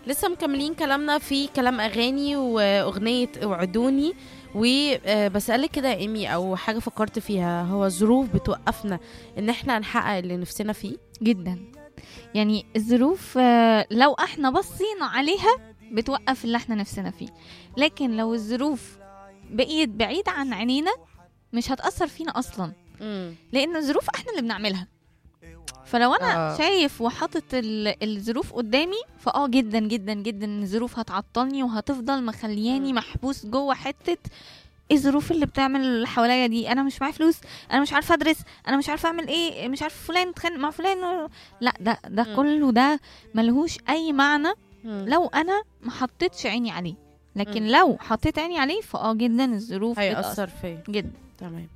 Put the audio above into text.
لسه مكملين كلامنا في كلام اغاني واغنيه وعدوني وبسألك كده يا ايمي او حاجه فكرت فيها هو الظروف بتوقفنا ان احنا نحقق اللي نفسنا فيه جدا يعني الظروف آه، لو احنا بصينا عليها بتوقف اللي احنا نفسنا فيه لكن لو الظروف بقيت بعيدة عن عينينا مش هتأثر فينا أصلا امم لأن الظروف احنا اللي بنعملها فلو انا آه. آه. شايف وحاطط ال- الظروف قدامي فاه جدا جدا جدا إن الظروف هتعطلني وهتفضل مخلياني مم. محبوس جوه حته ايه الظروف اللي بتعمل اللي حواليا دي انا مش معايا فلوس انا مش عارفه ادرس انا مش عارفه اعمل ايه مش عارفه فلان اتخانق مع فلان لا ده ده مم. كله ده ملهوش اي معنى لا لو انا ما حطيتش عيني عليه لكن مم. لو حطيت عيني عليه فاه جدا الظروف بتأثر هيأثر فيا جدا تمام